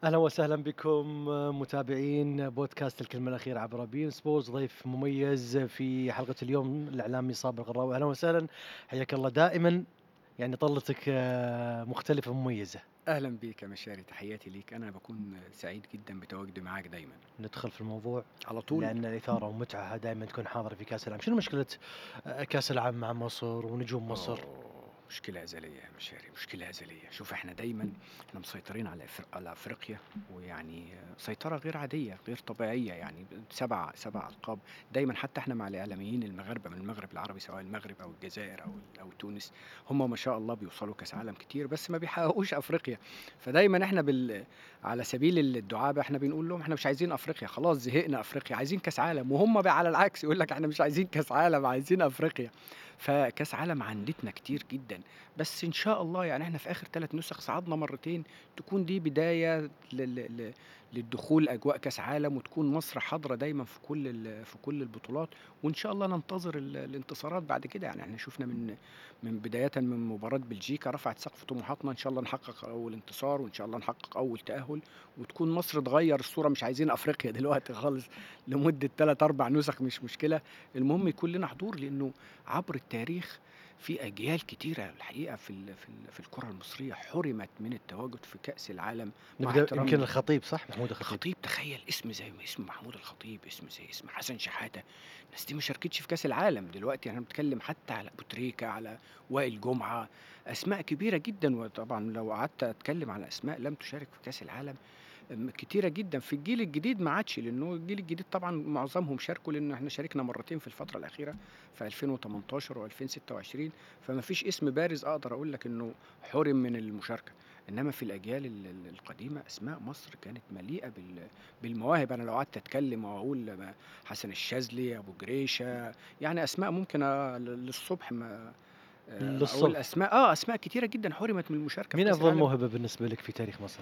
اهلا وسهلا بكم متابعين بودكاست الكلمه الاخيره عبر بين سبورتس ضيف مميز في حلقه اليوم الاعلامي صابر الغراوي اهلا وسهلا حياك الله دائما يعني طلتك آه، مختلفه مميزه اهلا بيك يا مشاري تحياتي ليك انا بكون سعيد جدا بتواجدي معاك دايما ندخل في الموضوع على طول لان الاثاره ومتعه دائما تكون حاضره في كاس العالم شنو مشكله آه، كاس العالم مع مصر ونجوم مصر أوه، مشكلة أزلية يا مشاري مشكلة أزلية شوف احنا دايما احنا مسيطرين على أفر... على أفريقيا ويعني سيطرة غير عادية غير طبيعية يعني سبع سبع ألقاب دايما حتى احنا مع الإعلاميين المغاربة من المغرب العربي سواء المغرب أو الجزائر أو أو تونس هم ما شاء الله بيوصلوا كأس عالم كتير بس ما بيحققوش أفريقيا فدايما احنا بال... على سبيل الدعابة احنا بنقول لهم احنا مش عايزين أفريقيا خلاص زهقنا أفريقيا عايزين كأس عالم وهم بقى على العكس يقول لك احنا مش عايزين كأس عالم عايزين أفريقيا فكاس عالم عندتنا كتير جدا بس ان شاء الله يعني احنا في اخر ثلاث نسخ صعدنا مرتين تكون دي بدايه لل... ل- للدخول اجواء كاس عالم وتكون مصر حاضره دايما في كل ال... في كل البطولات وان شاء الله ننتظر ال... الانتصارات بعد كده يعني احنا شفنا من من بدايه من مباراه بلجيكا رفعت سقف طموحاتنا ان شاء الله نحقق اول انتصار وان شاء الله نحقق اول تاهل وتكون مصر تغير الصوره مش عايزين افريقيا دلوقتي خالص لمده ثلاث اربع نسخ مش مشكله المهم يكون لنا حضور لانه عبر التاريخ في اجيال كتيره الحقيقه في ال- في ال- في الكره المصريه حرمت من التواجد في كاس العالم مع نبدا احترامي يمكن الخطيب صح محمود الخطيب الخطيب تخيل اسم زي ما اسم محمود الخطيب اسم زي اسم حسن شحاته الناس دي ما شاركتش في كاس العالم دلوقتي احنا بنتكلم حتى على ابو تريكه على وائل جمعه اسماء كبيره جدا وطبعا لو قعدت اتكلم على اسماء لم تشارك في كاس العالم أم، كتيرة جدا في الجيل الجديد ما عادش لانه الجيل الجديد طبعا معظمهم شاركوا لان احنا شاركنا مرتين في الفترة الأخيرة في 2018 و2026 فما فيش اسم بارز اقدر اقول لك انه حرم من المشاركة انما في الاجيال ال- ال- القديمة اسماء مصر كانت مليئة بال- بالمواهب انا لو قعدت اتكلم واقول ما- حسن الشاذلي ابو جريشة يعني اسماء ممكن أ- للصبح ما آه، اقول للصبح. اسماء اه اسماء كتيرة جدا حرمت من المشاركة في مين كأس افضل العالم. موهبه بالنسبه لك في تاريخ مصر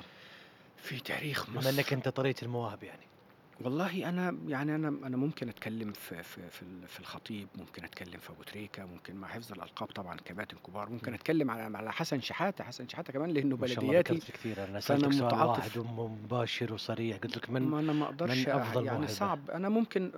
في تاريخ بما مصر انك انت طريقه المواهب يعني والله انا يعني انا انا ممكن اتكلم في في في ال- في الخطيب ممكن اتكلم في ابو تريكه ممكن مع حفظ الالقاب طبعا كباتن كبار ممكن م. اتكلم على على حسن شحاته حسن شحاته كمان لانه ما شاء الله بلدياتي ذكرت كثير انا فأنا سالتك سؤال متعاطف. واحد ومباشر وصريح قلت لك من ما انا ما اقدرش من أفضل يعني موهبة؟ صعب انا ممكن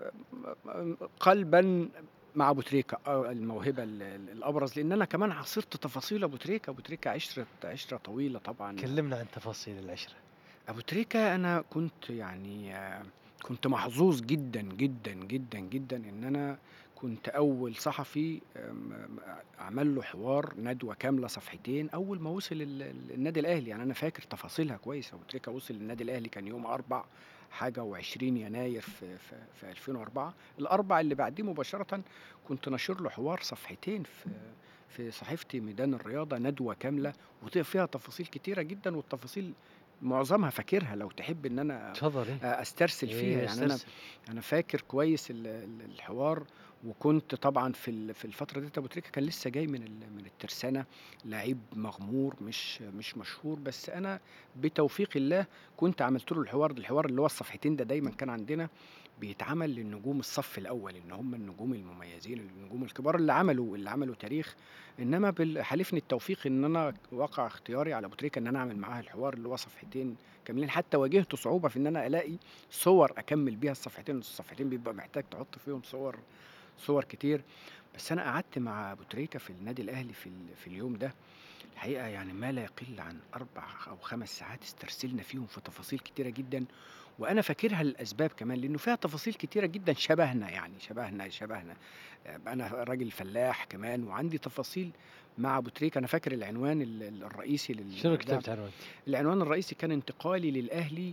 قلبا مع ابو تريكه آه، الموهبه ال- ال- الابرز لان انا كمان عاصرت تفاصيل ابو تريكه ابو تريكه عشره عشره طويله طبعا كلمنا عن تفاصيل العشره ابو تريكه انا كنت يعني آه، كنت محظوظ جدا جدا جدا جدا ان انا كنت اول صحفي آم، آم، عمل له حوار ندوه كامله صفحتين اول ما وصل ال- ال- النادي الاهلي يعني انا فاكر تفاصيلها كويس ابو تريكه وصل النادي الاهلي كان يوم اربع حاجه و20 يناير في, في, في 2004 الاربع اللي بعديه مباشره كنت ناشر له حوار صفحتين في في صحيفتي ميدان الرياضه ندوه كامله وفيها تفاصيل كتيره جدا والتفاصيل معظمها فاكرها لو تحب ان انا تفضل إيه؟ استرسل فيها إيه، يعني انا استرسل. انا فاكر كويس ال- ال- الحوار وكنت طبعا في ال- في الفتره دي ابو تريكه كان لسه جاي من ال- من الترسانه لعيب مغمور مش مش مشهور بس انا بتوفيق الله كنت عملت له الحوار الحوار اللي هو الصفحتين ده دايما كان عندنا بيتعمل للنجوم الصف الاول ان هم النجوم المميزين النجوم الكبار اللي عملوا اللي عملوا تاريخ انما بال- حالفني التوفيق ان انا وقع اختياري على ابو تريكه ان انا اعمل معاه الحوار اللي هو صفحتين كاملين حتى واجهت صعوبه في ان انا الاقي صور اكمل بيها الصفحتين الصفحتين بيبقى محتاج تحط فيهم صور صور كتير بس انا قعدت مع ابو تريكه في النادي الاهلي في, ال- في اليوم ده الحقيقه يعني ما لا يقل عن اربع او خمس ساعات استرسلنا فيهم في تفاصيل كتيره جدا وانا فاكرها الاسباب كمان لانه فيها تفاصيل كتيره جدا شبهنا يعني شبهنا شبهنا آه، انا راجل فلاح كمان وعندي تفاصيل مع ابو تريكه انا فاكر العنوان ال- ال- الرئيسي لل شنو ده. كتبت عنوان؟ العنوان الرئيسي كان انتقالي للأهلي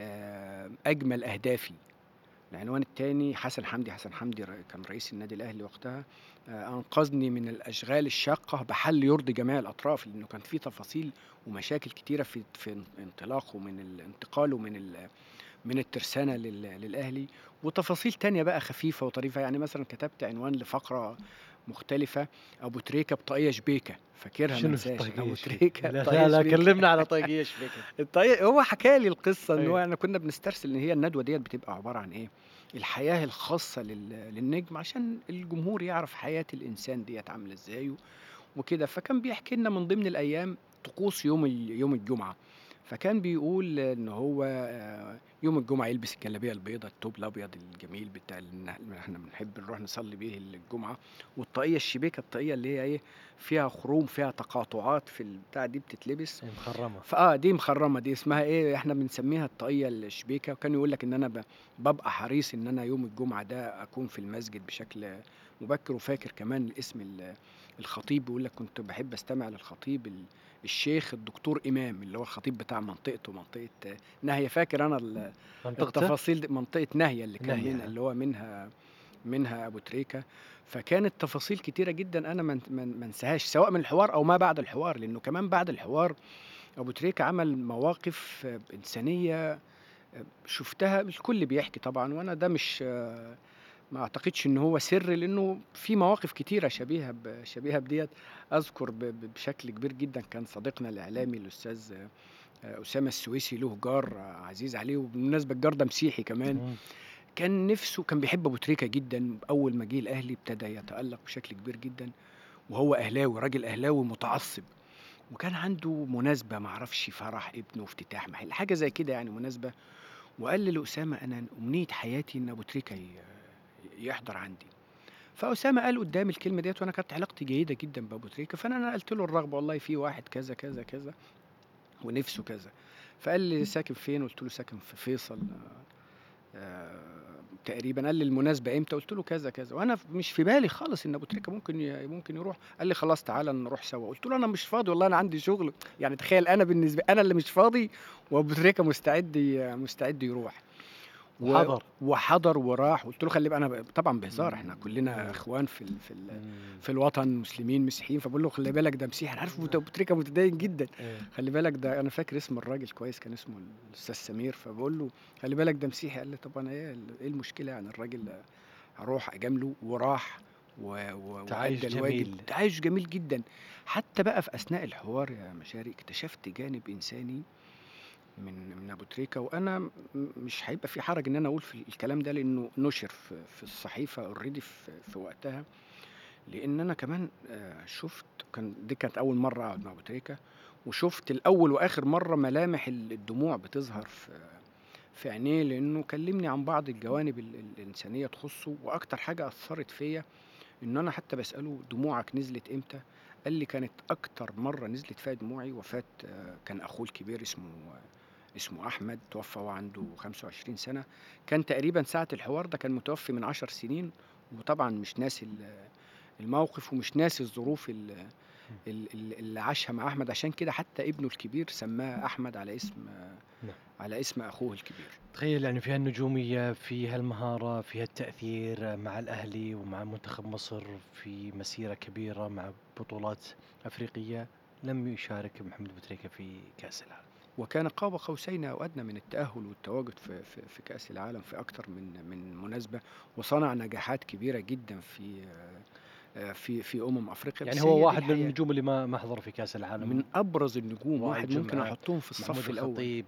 آه، أجمل أهدافي العنوان الثاني حسن حمدي حسن حمدي ر- كان رئيس النادي الأهلي وقتها آه، أنقذني من الأشغال الشاقة بحل يرضي جميع الأطراف لأنه كان في تفاصيل ومشاكل كتيرة في في انطلاقه من ال- انتقاله من ال- من الترسانة لل- للأهلي وتفاصيل تانية بقى خفيفة وطريفة يعني مثلا كتبت عنوان لفقرة مختلفة أبو تريكة بطاقية شبيكة فاكرها ما شنو انساش طاقية أبو شبيكة؟ تريكة لا بطاقية لا, لا شبيكة. كلمنا على طاقية شبيكة الطريق هو حكى لي القصه ان هو أيوة. احنا كنا بنسترسل ان هي الندوه ديت بتبقى عباره عن ايه الحياه الخاصه لل- للنجم عشان الجمهور يعرف حياه الانسان ديت عامله ازاي و- وكده فكان بيحكي لنا من ضمن الايام طقوس يوم ال- يوم الجمعه فكان بيقول إن هو آآ يوم الجمعة يلبس الجلابية البيضا، التوب الأبيض الجميل بتاع ال اللي إحنا بنحب نروح نصلّي بيه الجمعة، والطاقية الشبيكة الطاقية اللي هي إيه، فيها خروم، فيها تقاطعات في البتاع دي بتتلبس مخرّمة. فآه دي مخرّمة دي اسمها إيه، إحنا بنسميها الطاقية الشبيكة، وكان يقول لك إن أنا ب بابقى حريص إن أنا يوم الجمعة ده أكون في المسجد بشكل مبكر، وفاكر كمان اسم ال الخطيب بيقول لك كنت باحب أستمع للخطيب ال الشيخ الدكتور إمام، اللي هو الخطيب بتاع منطقته، منطقة ناهية، فاكر أنا ال منطقته؟ التفاصيل دي منطقة ناهية اللي كان ناهية، منها آه. اللي هو منها منها أبو تريكة، فكانت تفاصيل كتيرة جدًا أنا ما ان ما ما انساهاش، سواء من الحوار أو ما بعد الحوار، لإنه كمان بعد الحوار أبو تريكة عمل مواقف إنسانية آآ شُفتها الكل بيحكي طبعًا، وأنا ده مش ما أعتقدش إن هو سِر، لإنه في مواقف كتيرة شبيهة ب شبيهة بديّة، أذكر ب ب بشكل كبير جدًا كان صديقنا الإعلامي الأستاذ آآ أسامة السويسي له جار عزيز عليه، وبالمناسبة الجار ده مسيحي كمان، إمم. كان نِفْسه كان بيحب أبو تريكة جدًا، أول ما جه الأهلي ابتدى يتألق بشكل كبير جدًا، وهو أهلاوي، راجل أهلاوي متعصب، وكان عنده مناسبة ما أعرفش فرح ابنه، افتتاح محل، حاجة زي كده يعني مناسبة، وقال لي لأسامة: "أنا أمنية حياتي إن أبو تريكة ي يحضر عندي." فأسامة قال قدّامي الكلمة ديّة، وأنا كانت علاقتي جيدة جدًا بأبو تريكة، فأنا نقلت له الرغبة، والله في واحد كذا، كذا، كذا، ونِفْسه كذا، فقال لي: "ساكن فين؟" قُلت له: "ساكن في فيصل." آآ تقريبًا، قال لي: "المناسبة إمتى؟" قُلت له: "كذا، كذا." وأنا ف مش في بالي خالص إن أبو تريكة ممكن ي ممكن يروح، قال لي: "خلاص تعالَ نروح سوا." قُلت له: "أنا مش فاضي والله أنا عندي شغل." يعني تخيل أنا بالنسبة أنا اللي مش فاضي، وأبو تريكة مستعد ي مستعد يروح. و وحضر. وحضر وراح، قُلت له: "خلّي ب" أنا ب طبعًا بهزار، إحنا إمم، كلنا إمم. إخوان في ال في ال إمم. في الوطن، مسلمين، مسيحيين، فباقول له: "خلّي بالك ده مسيحي." أنا عارف أبو ت أبو تريكة متدين جدًا، إيه. خلّي بالك ده أنا فاكر اسم الراجل كويس، كان اسمه الأستاذ سمير، فباقول له: "خلّي بالك ده مسيحي." قال لي: "طب أنا إيه ال إيه المشكلة يعني الراجل هاروح أجامله." وراح و و تعايش وأدّى الواجب، جميل. تعايش جميل جدًا. حتى بقى في أثناء الحوار يا مشاري، اكتشفت جانب إنساني من من أبو تريكة، وأنا م مش هيبقى في حرج إن أنا أقول في الكلام ده، لإنه نُشر في في الصحيفة already في في وقتها، لإن أنا كمان آآ شُفت كان دي كانت أول مرّة أقعد مع أبو تريكة، وشُفت لأول وآخر مرّة ملامح ال الدموع بتظهر في في عينيه، لإنه كلّمني عن بعض الجوانب ال ال الإنسانية تخُصّه، وأكتر حاجة أثّرت فيّا إن أنا حتى باسأله: "دموعك نزلت إمتى؟" قال لي: "كانت أكتر مرّة نزلت فيها دموعي وفاة كان أخوه الكبير اسمه اسمه أحمد، توفى وهو عنده 25 سَنة، كان تقريبًا ساعة الحوار ده كان متوفي من 10 سنين، وطبعًا مش ناسي ال الموقف ومش ناسي الظروف ال إمم. ال ال اللي عاشها مع أحمد، عشان كده حتى ابنه الكبير سمّاه أحمد على اسم نعم. على اسم أخوه الكبير. تخيل يعني فيها النجومية، فيها المهارة، فيها التأثير مع الأهلي ومع منتخب مصر في مسيرة كبيرة مع بطولات أفريقية، لم يشارك محمد أبو تريكة في كأس العالم. وكان قاب قوسين أو أدنى من التأهُّل والتواجد في في في كأس العالم في أكتر من من مناسبة، وصنع نجاحات كبيرة جدًا في آآ في في أمم أفريقيا، يعني بس هو هي دي واحد من الحياة. النجوم اللي ما ما حضروا في كأس العالم. من أبرز النجوم، وائل واحد ممكن جمعة، أحطّهم في الصف محمود الأول. الخطيب.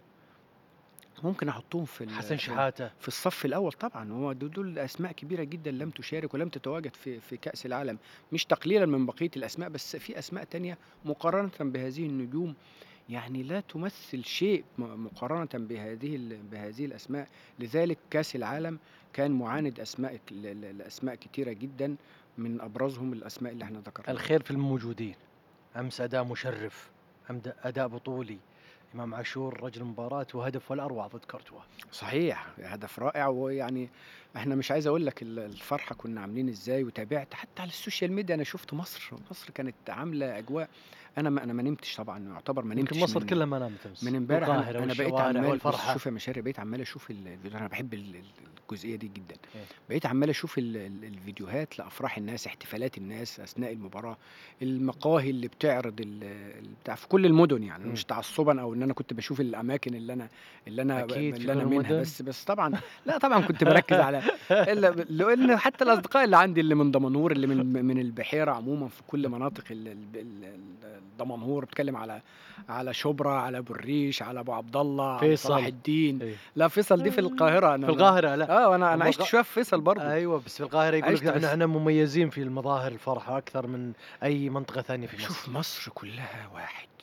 ممكن أحطّهم في ال حسن في شحاتة. في الصف الأول طبعًا، هو د دول أسماء كبيرة جدًا لم تشارك ولم تتواجد في في كأس العالم، مش تقليلًا من بقية الأسماء، بس في أسماء تانية مقارنةً بهذه النجوم يعني لا تمثّل شيء م مقارنةً بهذه ال بهذه الأسماء، لذلك كأس العالم كان مُعاند أسماء ك ل ل لأسماء كتيرة جدًا، من أبرزهم الأسماء اللي إحنا ذكرناها. الخير في الموجودين، أمس أداء مشرف، أمد أداء بطولي، إمام عاشور رجل مباراة وهدف والأروع ضد كورتوا. صحيح، هدف رائع، ويعني إحنا مش عايز أقول لك ال الفرحة كنا عاملين إزاي، وتابعت حتى على السوشيال ميديا أنا شُفت مصر، مصر كانت عاملة أجواء أنا ما أنا ما نمتش طبعًا، يعتبر ما نمتش يمكن مصر من كلها ما نامت أمس. من امبارح أنا القاهرة أنا بقيت والشوارع عمّال بُص والفرحة. شوف يا مشاري بقيت عمّال أشوف ال الفيديو أنا باحب ال ال الجزئية دي جدًا، إيه. بقيت عمّال أشوف ال ال الفيديوهات لأفراح الناس، احتفالات الناس أثناء المباراة، المقاهي اللي بتعرض ال البتاع في كل المدن يعني، إمم. مش تعصُّبًا أو إن أنا كنت باشوف الأماكن اللي أنا اللي أنا ب أكيد في اللي كل أنا منها، المدن. بس بس طبعًا لأ طبعًا كنت باركّز على إلا ب لإن حتى الأصدقاء اللي عندي اللي من دمنهور، اللي من من البحيرة عمومًا في كل مناطق ال الب ال ال دمنهور، باتكلّم على على شُبرا، على أبو الريش، على أبو عبد الله، على صلاح فيصل. الدين، إيه. لأ فيصل دي في القاهرة أنا في ما القاهرة لأ. آه، وأنا أنا هم عِشت الق شوية في فيصل برضه. أيوه، بس في القاهرة يقول لك عِشت إحنا بس إحنا مميزين في المظاهر الفرحة أكثر من أي منطقة ثانية في شوف مصر. مصر كلّها واحد،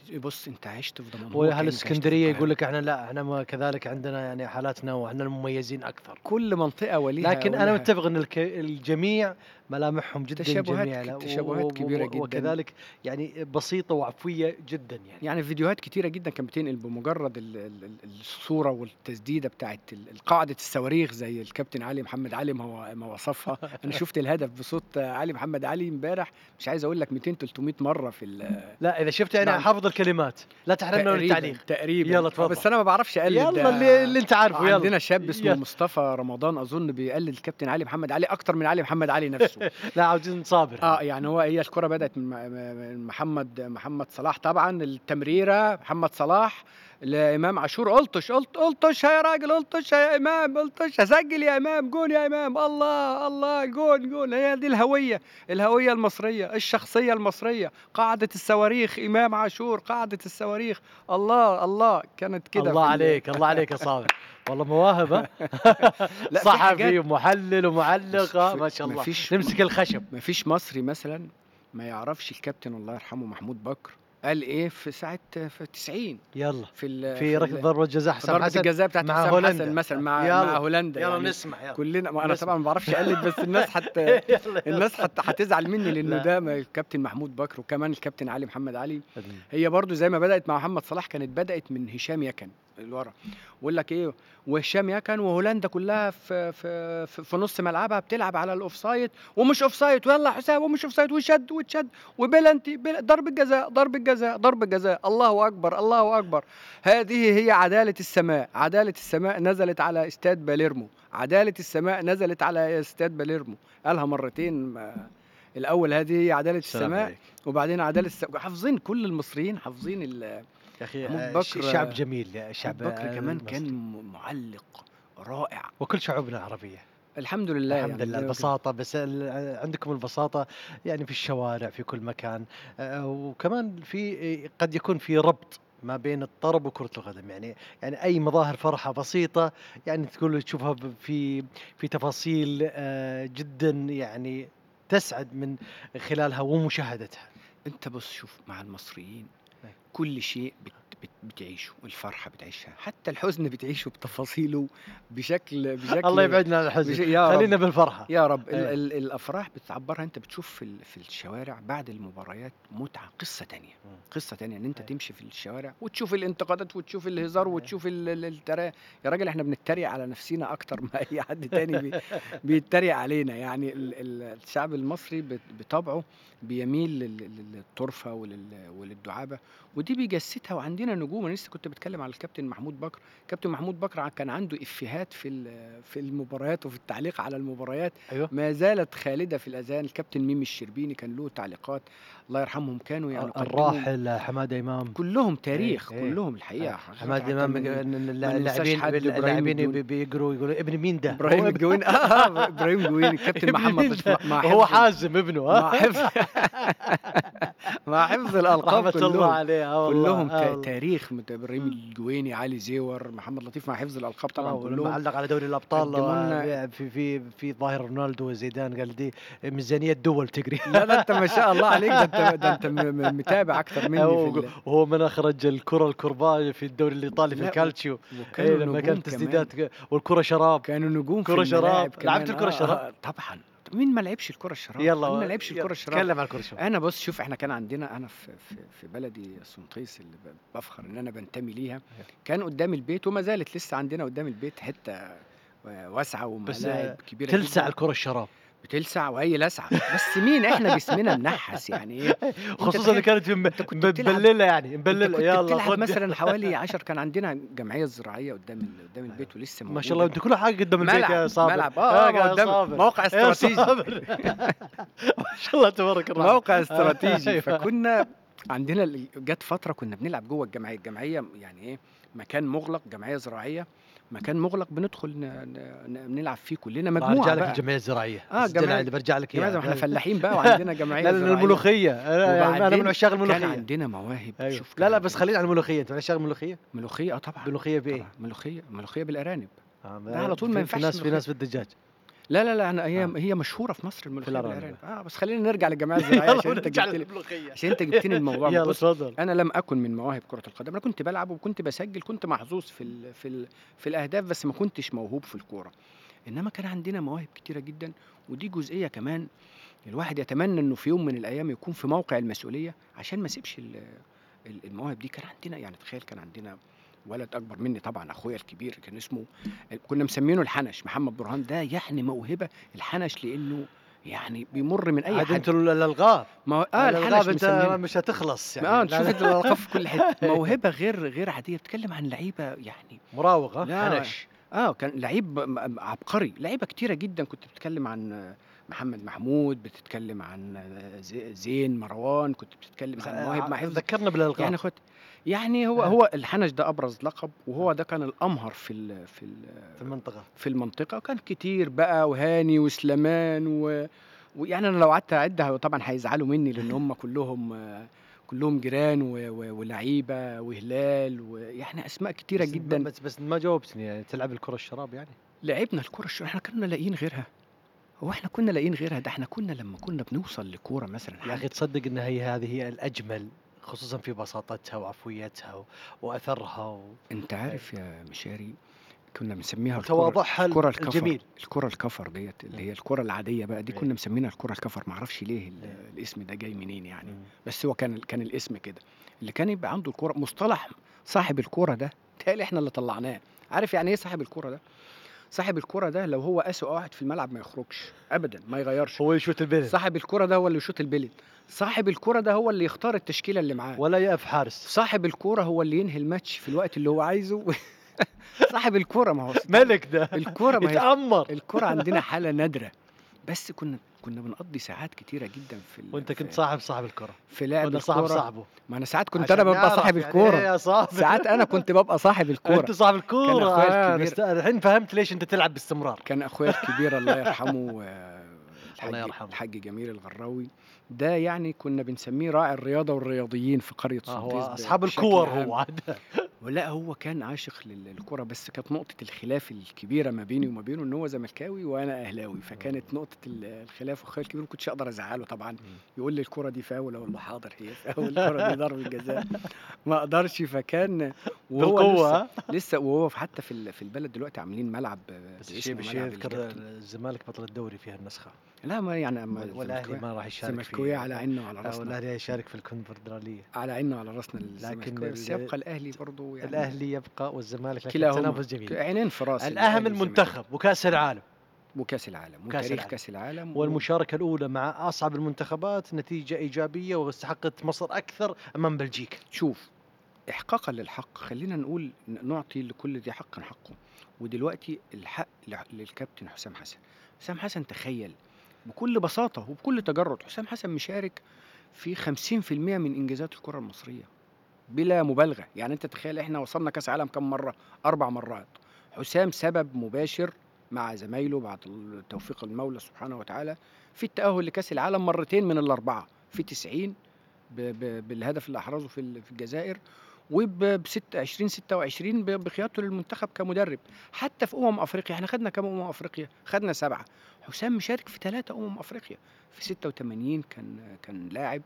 بص أنت عِشت في دمنهور وأهل كأنك عِشت في الإسكندرية يقول القاهرة. لك إحنا لأ إحنا ما كذلك عندنا يعني حالاتنا وإحنا المميزين أكثر. كل منطقة وليها لكن أنا وليها متفق إن الك الجميع ملامحهم جدًا تشابهات جميلة ك و تشابهات و كبيرة و جدًا. وكذلك يعني بسيطة وعفوية جدًا يعني. يعني فيديوهات كتيرة جدًا كانت بتنقل بمجرد ال ال ال الصورة والتسديدة بتاعة ال القاعدة الصواريخ زي الكابتن علي محمد علي ما هو ما وصفها، أنا شُفت الهدف بصوت علي محمد علي امبارح مش عايز أقول لك 200، 300 مرة في ال لأ إذا شُفت يعني نعم. حافظ الكلمات، لا تحرمنا من تقريبًا، التعليق. تقريبًا. يالّا آه، اتفضل. بس أنا ما باعرفش أقلد يالّا اللي اللي أنت عارفه يالّا. عندنا شاب اسمه يالّا. مصطفى رمضان أظن بيقلد الكابتن علي محمد علي أكتر من علي محمد علي نفسه. لا عاوزين صابر. آه، يعني هو هي الكورة بدأت من م م من محمد محمد صلاح طبعًا، التمريرة محمد صلاح لإمام عاشور ألطش، ألط ألطشها يا راجل، ألطشها يا إمام، ألطشها، سجّل يا إمام، جون يا إمام، الله، الله، جون، جون، هي دي الهوية، الهوية المصرية، الشخصية المصرية، قاعدة الصواريخ إمام عاشور، قاعدة الصواريخ، الله، الله، كانت كده الله في ال عليك، الله عليك يا صابر. والله مواهب ها. لأ في صحفي حاجات ومحلل ومعلق آه، في ما شاء ما الله. فيش نمسك الخشب. ما فيش مصري مثلًا ما يعرفش الكابتن الله يرحمه محمود بكر قال إيه في ساعة في 90 يالّا. في ال في ركلة ال ضربة جزاء في حسام ضربة حسن الجزاء بتاعة مع حسام هولندا. حسن مثلًا مع يالّا. مع هولندا يالّا يعني نسمع يالّا. كلنا ما أنا نسمع. طبعًا ما باعرفش أقلد بس الناس هت يالّا، يالّا. الناس هت هتزعل مني لإنه لا. ده م الكابتن محمود بكر وكمان الكابتن علي محمد علي، إمم. هي برضه زي ما بدأت مع محمد صلاح كانت بدأت من هشام يكن اللي ورا، ويقول لك إيه وهشام يكن وهولندا كلها في في في في نُص ملعبها بتلعب على الأوفسايد ومش أوفسايد ويالّا يا حسام ومش أوفسايد وشد واتشد وبلنتي بل ضربة جزاء، ضربة جزاء، ضربة جزاء، الله أكبر، الله أكبر، هذه هي عدالة السماء، عدالة السماء نزلت على استاد باليرمو، عدالة السماء نزلت على استاد باليرمو، قالها مرتين ما الأول هذه هي عدالة السلام السماء عليك. وبعدين عدالة الس حافظين كل المصريين حافظين ال يا أخي محمود آه، ش بكر شعب جميل يا شعب محمود بكر كمان المصري. كان م معلق رائع. وكل شعوبنا العربية. الحمد لله الحمد يعني لله زي ما كده. البساطة بس ال عندكم البساطة يعني في الشوارع في كل مكان آآ، وكمان في قد يكون في ربط ما بين الطرب وكرة القدم، يعني يعني أي مظاهر فرحة بسيطة يعني تقول تشوفها ب في في تفاصيل آآ، جدًا يعني تسعد من خلالها ومشاهدتها. أنت بُص شوف مع المصريين أيوه. كل شيء بت بت بتعيشه، الفرحة بتعيشها، حتى الحزن بتعيشه بتفاصيله بشكل بشكل الله يبعدنا عن بش الحزن، يا خلينا رب، بالفرحة. يا رب ال أيوه. ال الأفراح بتعبّرها أنت بتشوف في ال في الشوارع بعد المباريات متعة، قصة تانية، إمم. قصة تانية إن أنت أيوه. تمشي في الشوارع وتشوف الانتقادات وتشوف الهزار أيوه. وتشوف ال ال الترا يا راجل إحنا بنتريق على نفسينا أكتر ما أي حد تاني بي بيتريق علينا، يعني ال ال الشعب المصري بط بطبعه بيميل لل لل للطرفة ولل وللدعابة ودي بيجسّدها وعندنا نجوم، أنا لسه كنت باتكلم على الكابتن محمود بكر، كابتن محمود بكر ع كان عنده إفيهات في ال في المباريات وفي التعليق على المباريات أيوه. ما زالت خالدة في الأذهان، الكابتن ميمي الشربيني كان له تعليقات الله يرحمهم كانوا يعني ال قدّموا الراحل حمادة إمام. كلهم إيه، تاريخ، إيه. كلهم آه، الحقيقة حمادة حتى إمام من ال ال ما ننساش اللاعبين حد بال إبراهيم اللاعبين الجويني. بي بيقروا يقولوا ابن مين ده؟ إبراهيم هو ابن الجويني آه إبراهيم الجويني الكابتن ابن محمد مين لطفي ده؟ مع هو حفظ حازم ابنه مع ها؟ حفظ مع حفظ الألقاب رحمة الله كلهم عليه آه والله كلهم آه ت والله. تاريخ مت إبراهيم الجويني، علي زيور، محمد لطيف مع حفظ الألقاب آه طبعًا ولما كلهم علّق على دوري الأبطال قدموا لنا آه، في في في ظاهر رونالدو وزيدان قال دي ميزانية دول تجري. لا، لا أنت ما شاء الله عليك ده أنت ده أنت م م متابع أكتر مني في هو ال وهو من أخرج الكرة الكرباج في الدوري الإيطالي في لأ و الكالتشيو وكانوا إيه لما نجوم كانت كمان. تسديدات ك والكرة شراب. كانوا نجوم في كرة شراب، الملاعب لعبت كمان الكرة آه، الشراب؟ آه طبعًا، مين ما لعبش الكرة الشراب؟ يالّا مين ما لعبش يالّا الكرة الشراب؟ اتكلم عن الكرة الشراب. أنا بُص شوف إحنا كان عندنا أنا في في في بلدي سنطيس اللي ب بافخر إن أنا بانتمي ليها، أيوه. كان قدّام البيت وما زالت لسه عندنا قدّام البيت حتة و واسعة بس وملاعب كبيرة تلسع جدًا. الكرة الشراب. بتلسع وهي لسعة، بس مين إحنا جسمنا منحّس يعني إيه؟ أنت خصوصًا إذا تخيل كانت م أنت كنت بتلعب مبللة يعني أنت مبللة كنت يالّا بتلعب خُد مثلًا حوالي 10 كان عندنا جمعية زراعية قدّام ال قدّام أيوه. البيت ولسه ما شاء الله موجودة. أنتم كل حاجة قدام البيت يا ملعب، صابر. ملعب آه، آه يا قدّام صابر. موقع يا استراتيجي. صابر. ما شاء الله تبارك الرحمن. موقع آه، استراتيجي، أيوه. فكنا عندنا ال جات فترة كنا بنلعب جوّه الجمعية، الجمعية يعني إيه مكان مُغلق، جمعية زراعية، مكان مُغلق بندخل ن ن ن نلعب فيه كلنا الله مجموعة أرجع لك بقى. الجمعية الزراعية. آه الجمعية جمعية اللي بارجع لك جمعية إياها. ما إحنا لا فلاحين بقى وعندنا جمعية لا لأن زراعية. الملوخية أنا يعني أنا من وبعدين عشاق كان الملوخية. عندنا مواهب أيوه. شوف لا كان لا بس عندنا خلينا على الملوخية، أنت من عشاق الملوخية؟ ملوخية آه طبعًا، ملوخية بإيه؟ طبعًا، ملوخية ملوخية بالأرانب. آه ده على طول ما في في ينفعش ناس في ملوخية. ناس بالدجاج. لا لا لا انا هي آه. هي مشهوره في مصر الملوخيه الأرانب. بالارانب اه بس خلينا نرجع للجمعيه الزراعيه عشان انت نرجع جبت لي للملوخية. عشان انت جبتني الموضوع يلا بص تفضل انا لم اكن من مواهب كره القدم انا كنت بلعب وكنت بسجل كنت محظوظ في ال في ال في الاهداف بس ما كنتش موهوب في الكوره انما كان عندنا مواهب كتيره جدا ودي جزئيه كمان الواحد يتمنى انه في يوم من الايام يكون في موقع المسؤوليه عشان ما يسيبش ال- ال- المواهب دي كان عندنا يعني تخيل كان عندنا ولد اكبر مني طبعا اخويا الكبير كان اسمه كنا مسمينه الحنش محمد برهان ده يعني موهبه الحنش لانه يعني بيمر من اي عاد حد انتوا الالغاب ما هو- اه الحنش الالغاب انت مسمينه مش هتخلص يعني اه لا- تشوف لا. الالقاب في كل حته موهبه غير غير عاديه بتتكلم عن لعيبه يعني مراوغ ها لا. حنش اه كان لعيب م- م- عبقري لعيبه كتيره جدا كنت بتتكلم عن آه، محمد محمود بتتكلم عن آه، زي- زين مروان كنت بتتكلم عن مواهب مع حفظ ذكرنا بالالغاب يعني خد يعني هو آه. هو الحنش ده ابرز لقب وهو ده كان الامهر في ال في ال في المنطقه في المنطقه وكان كتير بقى وهاني وسليمان و ويعني انا لو قعدت اعدها طبعا هيزعلوا مني لان هم كلهم آه، كلهم جيران و- و- ولعيبه وهلال ويعني اسماء كتيره بس- جدا بس بس ما جاوبتني يعني تلعب الكره الشراب يعني لعبنا الكرة الشر احنا كنا لاقيين غيرها هو احنا كنا لاقيين غيرها ده احنا كنا لما كنا بنوصل لكورة مثلا يا اخي تصدق ان هي هذه هي الاجمل خصوصا في بساطتها وعفويتها و... واثرها و... انت عارف يا مشاري كنا بنسميها الكرة وتواضعها الكرة الكفر الجميل الكرة الكفر ديت اللي هي الكرة العادية بقى دي إيه. كنا مسمينها الكرة الكفر معرفش ليه ال- إيه. الاسم ده جاي منين يعني مم. بس هو كان كان الاسم كده اللي كان يبقى عنده الكرة مصطلح صاحب الكرة ده تالي احنا اللي طلعناه عارف يعني ايه صاحب الكرة ده صاحب الكرة ده لو هو أسوأ واحد في الملعب ما يخرجش ابدا ما يغيرش هو يشوت البلد صاحب الكرة ده هو اللي يشوط البلد صاحب الكرة ده هو اللي يختار التشكيلة اللي معاه ولا يقف حارس صاحب الكرة هو اللي ينهي الماتش في الوقت اللي هو عايزه صاحب الكرة ما هو ملك ده الكرة ما هي يتامر الكرة عندنا حالة نادرة بس كنا كنا بنقضي ساعات كتيرة جدا في ال- وانت كنت في- صاحب صاحب الكره في لعب ولا صاحب الكورة صاحبه ما انا ساعات كنت عشان انا ببقى نعرف صاحب يعني الكورة إيه يا صاحب ساعات انا كنت ببقى صاحب انت الكورة صاحب الكوره أخويا آه، الكبير. نست- الحين فهمت ليش انت تلعب باستمرار كان اخويا الكبير الله يرحمه آه، الحاج يرحمه. الحاج جميل الغراوي ده يعني كنا بنسميه راعي الرياضة والرياضيين في قرية آه، سلطيس هو ب- اصحاب بشكل الكور عام. هو عاد ولا هو كان عاشق لل- للكرة بس كانت نقطة الخلاف الكبيرة ما بيني وما بينه ان هو زملكاوي وانا اهلاوي فكانت نقطة ال- الخلاف واخويا الكبير ما كنتش اقدر ازعله طبعا يقول لي الكرة دي فاول اقول له حاضر هي فاول الكرة دي ضربة جزاء ما اقدرش فكان وهو بالقوه لسه, لسه وهو في- حتى في ال- في البلد دلوقتي عاملين ملعب بس باسمه الشيء بالشيء ملعب يذكر الكابتن. الزمالك بطل الدوري في هالنسخه لا ما يعني اما والاهلي الزملكاوية- ما راح يشارك الزملكاوية فيه على عيننا وعلى آه، راسنا والاهلي يشارك في الكونفدراليه على عيننا وعلى راسنا الزملكاوية بس ال- يبقى الاهلي برضه يعني الاهلي يبقى والزمالك لكن كلاهما تنافس جميل عينين في راس الاهم الأهلي والزمالك. المنتخب وكاس العالم وكاس العالم كأس وتاريخ العالم. كاس العالم و- والمشاركه الاولى مع اصعب المنتخبات نتيجه ايجابيه واستحقت مصر اكثر امام بلجيكا شوف احقاقا للحق خلينا نقول ن- نعطي لكل ذي حق حقه ودلوقتي الحق لع- للكابتن حسام حسن حسام حسن تخيل بكل بساطة وبكل تجرد حسام حسن مشارك في 50% من إنجازات الكرة المصرية بلا مبالغة يعني أنت تخيل إحنا وصلنا كأس عالم كم مرة أربع مرات حسام سبب مباشر مع زمايله بعد توفيق المولى سبحانه وتعالى في التأهل لكأس العالم مرتين من الأربعة في 90 ب- ب- بالهدف اللي أحرزه في ال- في الجزائر وب 20 26 ب- بقيادته للمنتخب كمدرب حتى في امم افريقيا احنا خدنا كام امم افريقيا خدنا سبعه حسام مشارك في ثلاثه امم افريقيا في 86 كان كان لاعب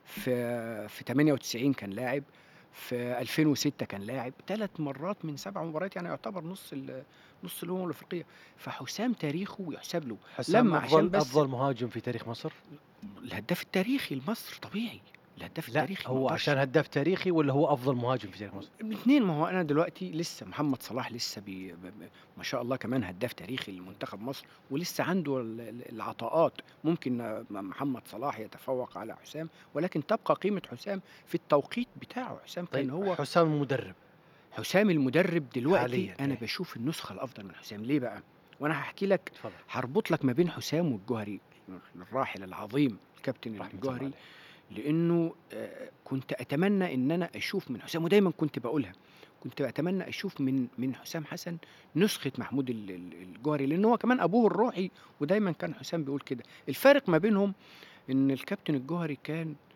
في في 98 كان لاعب في 2006 كان لاعب ثلاث مرات من سبع مباريات يعني يعتبر نص ال- نص الامم الافريقيه فحسام تاريخه يحسب له حسام لما عشان افضل بس- افضل مهاجم في تاريخ مصر الهداف التاريخي لمصر طبيعي الهداف لا التاريخي ما هو أقدرش. عشان هداف تاريخي ولا هو افضل مهاجم في تاريخ مصر الاثنين ما هو انا دلوقتي لسه محمد صلاح لسه بي ب- ب- ما شاء الله كمان هداف تاريخي لمنتخب مصر ولسه عنده ال- ال- العطاءات ممكن آه، محمد صلاح يتفوق على حسام ولكن تبقى قيمه حسام في التوقيت بتاعه حسام كان طيب هو حسام المدرب حسام المدرب دلوقتي حالياً، انا إيه. بشوف النسخه الافضل من حسام ليه بقى وانا هحكي لك تفضل هربط لك ما بين حسام والجوهري الراحل العظيم الكابتن رحمة الله الجوهري عليه. لانه آه، كنت اتمنى ان انا اشوف من حسام ودايما كنت بقولها كنت اتمنى اشوف من من حسام حسن نسخه محمود ال- ال- الجوهري لان هو كمان ابوه الروحي ودايما كان حسام بيقول كده الفارق ما بينهم ان الكابتن الجوهري كان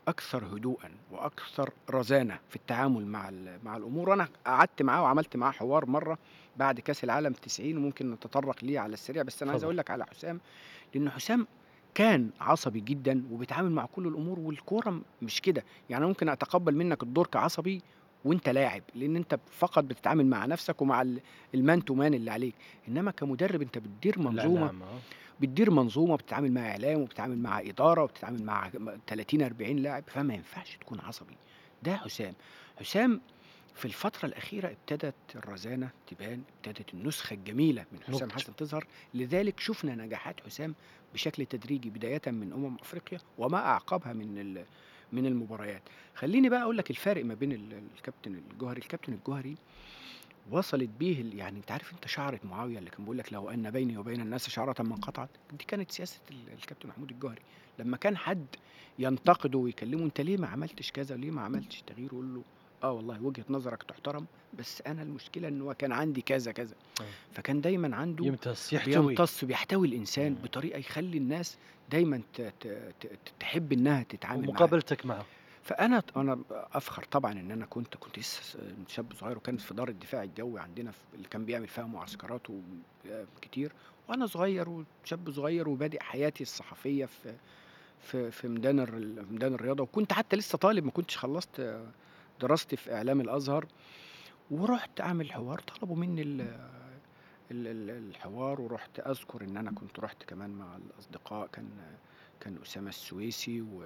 أكثر هدوءًا وأكثر رزانة في التعامل مع ال مع الأمور، وأنا قعدت معاه وعملت معاه حوار مرّة بعد كأس العالم 90 وممكن نتطرق ليه على السريع، بس أنا عايز اتفضل. أقول لك على حسام، لإن حسام كان عصبي جدًا وبيتعامل مع كل الأمور والكورة م مش كده، يعني أنا ممكن أتقبّل منّك الدور كعصبي وأنت لاعب، لإن أنت فقط بتتعامل مع نفسك ومع ال الman to man اللي عليك، إنّما كمدرب أنت بتدير منظومة الإعلام آه. بتدير منظومة وبتتعامل مع إعلام وبتتعامل مع إدارة وبتتعامل مع م 30، 40 لاعب، فما ينفعش تكون عصبي، ده حسام. حسام في الفترة الأخيرة ابتدت الرزانة تبان، ابتدت النسخة الجميلة من حسام نضج. حسن تظهر، لذلك شُفنا نجاحات حسام بشكل تدريجي بدايةً من أمم أفريقيا وما أعقبها من ال من المباريات. خلّيني بقى أقول لك الفارق ما بين ال الكابتن الجوهري، الكابتن الجوهري وصلت بيه ال يعني أنت عارف أنت شعرة معاوية اللي كان بيقول لك: "لو أن بيني وبين الناس شعرةً ما انقطعت." دي كانت سياسة ال الكابتن محمود الجوهري، لمّا كان حد ينتقده ويكلمه: "أنت ليه ما عملتش كذا، ليه ما عملتش تغيير؟" يقول له: "آه والله وجهة نظرك تُحترم، بس أنا المشكلة إن هو كان عندي كذا، كذا." آه. فكان دايمًا عنده يمتص، يحتوي. بيمتص، بيحتوي الإنسان إمم. بطريقة يخلّي الناس دايمًا ت ت ت ت تحب إنها تتعامل معاه. ومقابلتك معه. فأنا ت أنا أفخر طبعًا إن أنا كنت كنت لسه س شاب صغير وكانت في دار الدفاع الجوي عندنا ف اللي كان بيعمل فيها معسكرات و آآ كتير، وأنا صغير وشاب صغير وبادئ حياتي الصحفية في في في ميدان الر ميدان الرياضة، وكنت حتى لسه طالب ما كنتش خلّصت دراستي في إعلام الأزهر، ورُحت أعمل حوار طلبوا منّي ال ال ال الحوار ورُحت أذكر إن أنا كنت رُحت كمان مع الأصدقاء كان كان أسامة السويسي و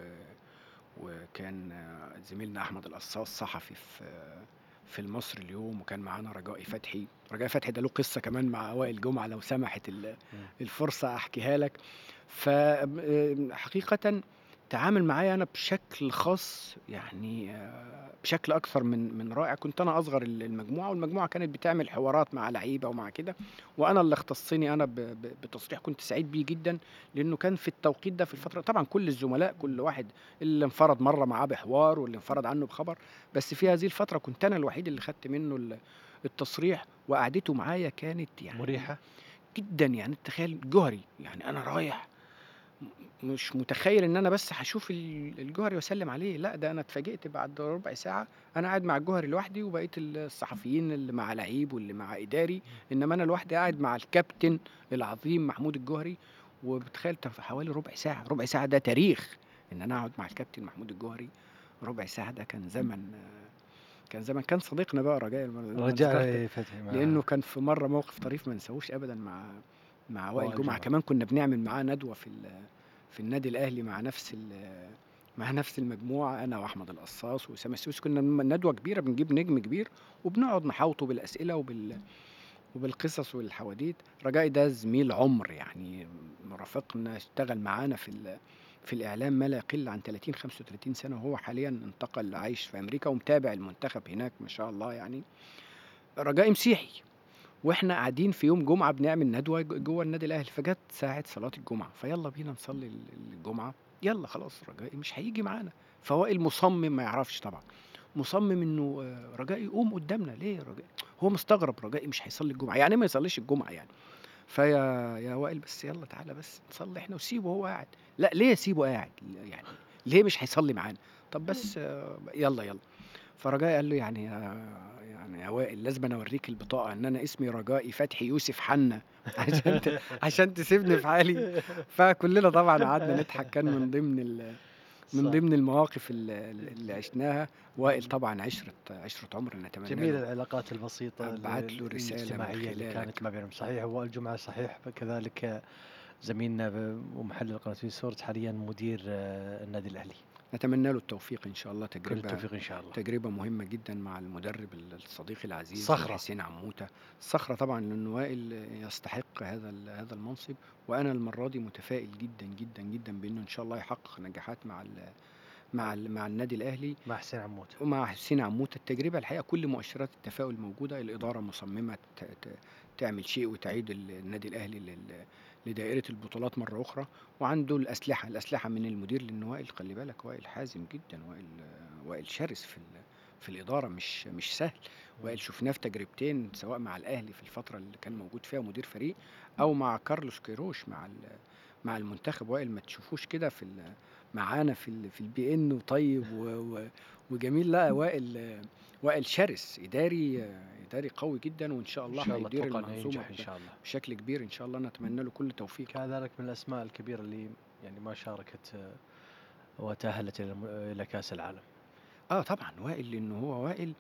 وكان زميلنا أحمد القصاص صحفي في في المصري اليوم، وكان معانا رجائي فتحي، رجائي فتحي ده له قصة كمان مع وائل جمعة لو سمحت ال إمم. الفرصة أحكيها لك. ف آمم حقيقةً تعامل معايا أنا بشكل خاص يعني بشكل أكثر من من رائع، كنت أنا أصغر ال المجموعة والمجموعة كانت بتعمل حوارات مع لعيبة ومع كده، وأنا اللي اختصّني أنا ب ب بتصريح كنت سعيد بيه جدًا، لإنه كان في التوقيت ده في الفترة طبعًا كل الزملاء كل واحد اللي انفرد مرّة معاه بحوار واللي انفرد عنه بخبر، بس في هذه الفترة كنت أنا الوحيد اللي خدت منه ال التصريح، وقعدته معايا كانت يعني مريحة؟ جدًا، يعني أنت تخيل جوهري، يعني أنا رايح م مش متخيل إن أنا بس هاشوف ال الجوهري وأسلّم عليه، لأ ده أنا اتفاجئت بعد ربع ساعة أنا قاعد مع الجوهري لوحدي وبقية الصحفيين اللي مع لعيب واللي مع إداري، إنما أنا لوحدي قاعد مع الكابتن العظيم محمود الجوهري، وبتخيل ت في حوالي ربع ساعة، ربع ساعة ده تاريخ، إن أنا أقعد مع الكابتن محمود الجوهري ربع ساعة ده كان زمن كان زمن كان صديقنا بقى رجائي لما لما ذكرت رجائي فتحي مع لإنه كان في مرّة موقف طريف ما انساهوش أبدًا مع مع وائل وائل جمعة، جمعة. كمان كنا بنعمل معاه ندوة في ال في النادي الأهلي مع نفس ال مع نفس المجموعة أنا وأحمد القصاص وأسامة السويسي، كنا م ندوة كبيرة بنجيب نجم كبير وبنقعد نحاوطه بالأسئلة وبال وبالقصص والحواديت، رجائي ده زميل عُمر يعني مرافقنا اشتغل معانا في ال في الإعلام ما لا يقل عن 30، 35 سنة، وهو حاليًا انتقل عايش في أمريكا ومتابع المنتخب هناك ما شاء الله يعني. رجائي مسيحي، وإحنا قاعدين في يوم جمعة بنعمل ندوة ج جوّه النادي الأهلي، فجات ساعة صلاة الجمعة، فيالّا بينا نصلي ال الجمعة، يالّا خلاص رجائي مش هييجي معانا، فوائل مصمم ما يعرفش طبعًا، مصمم إنه رجائي قوم قدّامنا، ليه يا رجائي؟ هو مستغرب رجائي مش هيصلي الجمعة، يعني إيه ما يصليش الجمعة يعني؟ فيا يا وائل بس يالّا تعالَ بس نصلي إحنا وسيبه هو قاعد، لأ ليه أسيبه قاعد؟ يعني ليه مش هيصلي معانا؟ طب بس يالّا، يالّا. فرجائي قال له: "يعني يا يعني يا وائل لازمًا أورّيك البطاقة إن أنا اسمي رجائي فتحي يوسف حنا عشان ت عشان تسيبني في حالي." فكلنا طبعًا قعدنا نضحك، كان من ضمن ال من صح. ضمن المواقف ال ال اللي عشناها، وائل طبعًا عشرة عشرة عُمر نتمنى جميلة له العلاقات البسيطة ال أبعت له ال رسالة من الاجتماعية اللي خلالك. كانت ما بينهم، صحيح وائل جمعة صحيح كذلك زميلنا ب ومحلل قناة بين سبورت حاليًا مدير النادي الأهلي. نتمنى له التوفيق إن شاء الله، كل تجربة التوفيق إن شاء الله. تجربة مهمة جدًا مع المدرب ال الصديق العزيز صخرة. حسين عموتة، صخرة طبعًا لأن وائل يستحق هذا ال هذا المنصب، وأنا المرّة دي متفائل جدًا، جدًا، جدًا بإنه إن شاء الله يحقق نجاحات مع ال مع ال مع النادي الأهلي. مع حسين عموتة. ومع حسين عموتة، التجربة الحقيقة كل مؤشرات التفاؤل موجودة، الإدارة مصممة ت ت تعمل شيء وتعيد ال النادي الأهلي لل لدائرة البطولات مرّة أخرى، وعنده الأسلحة، الأسلحة من المدير لأن وائل خلّي بالك وائل حازم جدًا، وائل وائل شرس في ال في الإدارة مش مش سهل، وائل شُفناه في تجربتين سواء مع الأهلي في الفترة اللي كان موجود فيها مدير فريق، أو مع كارلوس كيروش مع ال مع المنتخب، وائل ما تشوفوش كده في ال معانا في ال في البي ان وطيب و و وجميل لأ وائل وائل شرس إداري إداري قوي جدًا وإن شاء إن الله شاء الله هيدير أتوقع إنه المنظومة ينجح إن بش شاء الله. بشكل كبير إن شاء الله، نتمنى له كل التوفيق. كذلك من الأسماء الكبيرة اللي يعني ما شاركت آه، وتأهلت إلى الم إلى كأس العالم. آه طبعًا وائل لأنه هو وائل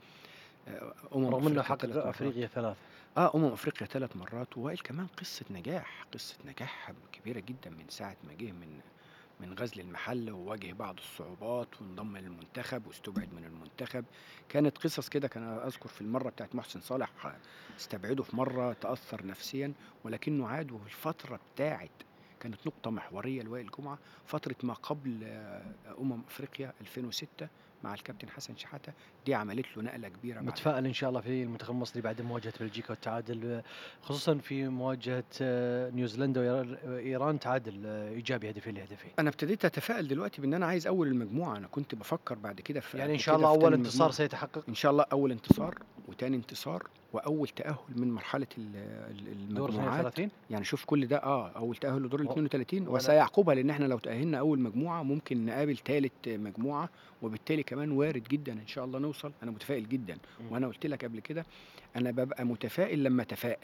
آآ أمم رغم إنه أفريقيا 3 حقق مرات. أفريقيا 3. آه أمم أفريقيا 3 مرات، ووائل كمان قصة نجاح، قصة نجاح كبيرة جدًا من ساعة ما جه من من غزل المحلة وواجه بعض الصعوبات وانضم للمنتخب واستُبعد من المنتخب، كانت قصص كده كان أذكر في المرة بتاعة محسن صالح استبعده في مرة تأثّر نفسيًا، ولكنه عاد وفي الفترة بتاعة كانت نقطة محورية لوائل جمعة، فترة ما قبل أمم أفريقيا 2006 مع الكابتن حسن شحاتة، دي عملت له نقلة كبيرة بعد متفائل إن شاء الله في المنتخب المصري بعد مواجهة بلجيكا والتعادل خصوصًا في مواجهة آه، نيوزيلندا وإيران إيران تعادل آه، إيجابي هدفين لهدفين. أنا ابتديت أتفائل دلوقتي بإن أنا عايز أول المجموعة، أنا كنت بافكر بعد كده في يعني قبل إن شاء كده الله في أول تاني انتصار مجموعة. سيتحقق؟ إن شاء الله أول انتصار وتاني انتصار وأول تأهُّل من مرحلة ال ال دور المجموعات، 32 يعني شوف كل ده آه، أول تأهُّل لدور و ال32 وأنا وسيعقبها لإن إحنا لو تأهلنا أول مجموعة ممكن نقابل تالت مجموعة، وبالتالي كمان وارد جدًا إن شاء الله نوصل، أنا متفائل جدًا، إمم. وأنا قُلت لك قبل كده أنا بابقى متفائل لمّا أتفائل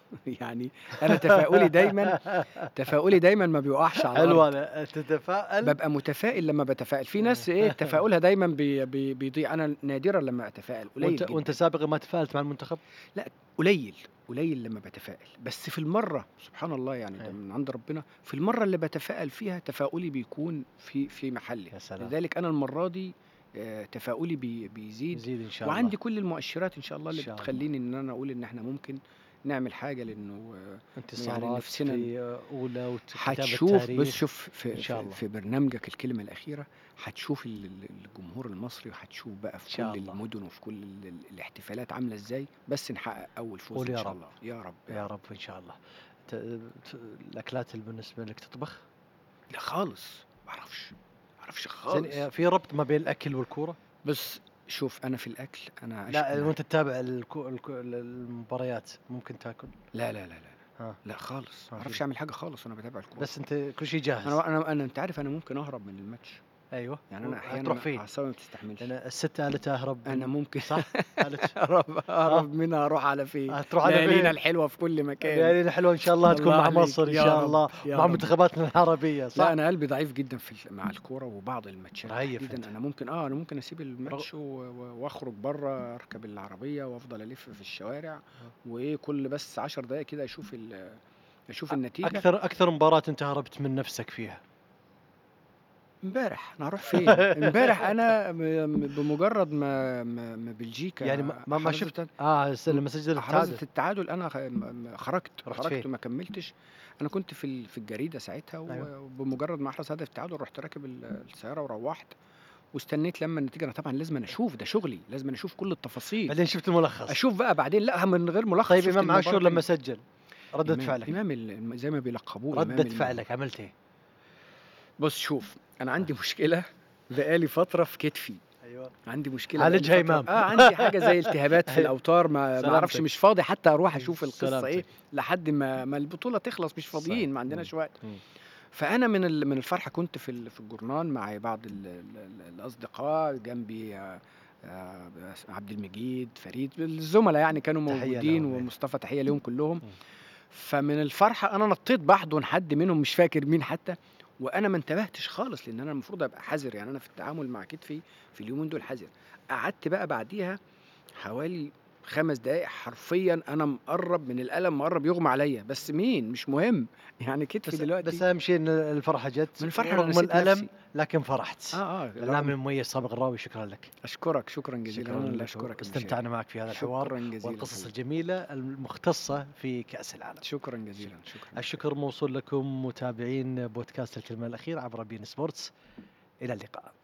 يعني أنا تفاؤلي دايمًا تفاؤلي دايمًا ما بيوقعش على حلو الأرض. هذا تتفائل بابقى متفائل لمّا باتفائل، في ناس إيه تفاؤلها دايمًا بي بي بيضيع، أنا نادرًا لمّا أتفائل، قليل وأنت جدًا. وأنت سابقًا ما تفائلت مع المنتخب؟ لأ قليل، قليل لمّا باتفائل، بس في المرّة سبحان الله يعني ده أيوه. من عند ربنا، في المرّة اللي باتفائل فيها تفاؤلي بيكون في في محله، يا سلام. لذلك أنا المرّة دي آآ تفاؤلي بي بيزيد يزيد إن شاء الله. وعندي كل المؤشرات إن شاء الله إن اللي شاء الله. بتخلّيني إن أنا أقول إن إحنا ممكن نعمل حاجة لإنه يعني انتصارات نفسنا في أولى وكتابة هتشوف بُص تاريخ شوف في إن شاء في الله. في برنامجك الكلمة الأخيرة، هتشوف ال ال الجمهور المصري وهتشوف بقى إن في شاء كل الله. المدن وفي كل ال ال الاحتفالات عاملة إزاي، بس نحقق أول فوز قول إن يا شاء رب. الله، يا رب، يا يا رب. رب إن شاء الله. ت ت الأكلات اللي بالنسبة لك تطبخ؟ لأ خالص، ما أعرفش، ما أعرفش زين خالص. آآ في ربط ما بين الأكل والكورة؟ بُص شوف أنا في الأكل أنا عشق لأ أنا وأنت تتابع الكو الكو ال المباريات ممكن تاكل؟ لا، لا، لا، لا، ها. لأ خالص، ما ما أعرفش في أعمل حاجة خالص وأنا باتابع الكورة. بس أنت كل شيء جاهز. أنا أنا أنا أنت عارف أنا ممكن أهرب من الماتش. أيوه. يعني أنا هتروح أحيانًا فين؟ أعصابي ما بتستحملش. لأن الست قالت أهرب أنا من ممكن صح؟ قالت أهرب ها؟ أهرب منها أروح على فين؟ هتروح على ليالينا فين؟ الحلوة في كل مكان. ليالينا حلوة إن شاء الله تكون الله مع عليك، مصر إن يا شاء رب، الله يا مع رب. منتخباتنا العربية لأ صح؟ أنا قلبي ضعيف جدًا في ال مع الكورة وبعض الماتشات رهيف تحديدًا أنت. أنا ممكن آه، أنا ممكن أسيب رغ الماتش و و وأخرج برّه أركب العربية وأفضل ألِف في الشوارع، آه. وإيه كل بس 10 دقايق كده أشوف ال أشوف أ النتيجة. أكثر أكثر مباراة أنت هربت من نفسك فيها؟ امبارح، أنا هاروح فين؟ امبارح أنا م م بمجرد ما ما ما بلجيكا يعني ما ما ما أحرزت شُفت آه س لمّا سجل التعادل. أحرزت التعادل أنا خ م م خرجت، رُحت خرجت فين؟ وما كمّلتش، أنا كنت في ال في الجريدة ساعتها أيوه. و وبمجرد ما أحرز هدف التعادل رُحت راكب ال السيارة وروّحت، واستنيت لمّا النتيجة أنا طبعًا لازمًا أشوف ده شغلي، لازمًا أشوف كل التفاصيل. بعدين شُفت الملخص. أشوف بقى بعدين لأ من غير ملخص طيب شُفت إمام عاشور المباراة لمّا كاملة. سجل ردة إمام فعلك؟ إمام ال زي ما بيلقبوه إمام ردة ال فعلك عملت إيه؟ بُص شوف، أنا عندي مشكلة بقى لي فترة في كتفي. أيوه. عندي مشكلة بقى لي عالجها فترة إمام. آه، عندي حاجة زي التهابات في أيوه. الأوتار ما ما أعرفش سلامتك. مش فاضي حتى أروح أشوف إمم، القصة إيه، سلامتك. لحد ما ما البطولة تخلص مش صحيح. فاضيين، ما إمم، عندناش وقت. إمم. فأنا من ال من الفرحة كنت في ال في الجورنال مع بعض ال ال ال الأصدقاء جنبي آآ عبد المجيد، فريد، الزملا يعني كانوا تحية موجودين لهم يعني. ومصطفى تحية ليهم كلّهم. إمم. فمن الفرحة أنا نطيت باحضن حد منهم مش فاكر مين حتى، وأنا ما انتبهتش خالص لإن أنا المفروض أبقى حذر، يعني أنا في التعامل مع كتفي في اليومين دول حذر. قعدت بقى بعديها حوالي 5 دقايق حرفيًا أنا مقرّب من الألم مقرّب يغمى عليَّ، بس مين مش مهم، يعني كتفي بس بس دلوقتي أهم شيء إن الفرحة جت من الفرحة أنا رغم نسيت الألم نفسي. لكن فرحت. آه، آه، الإعلامي رغم المميز سابق الراوي شكرًا لك. أشكرك، شكرًا جزيلًا، شكرًا أنا اللي لك أشكرك يا مشاري. واستمتعنا معك في هذا الحوار شكرًا جزيلًا والقصص حبيبي. الجميلة المختصة في كأس العالم. شكرًا جزيلًا، شكرًا. الشكر موصول لكم متابعين بودكاست الكلمة الأخيرة عبر beIN Sports إلى اللقاء.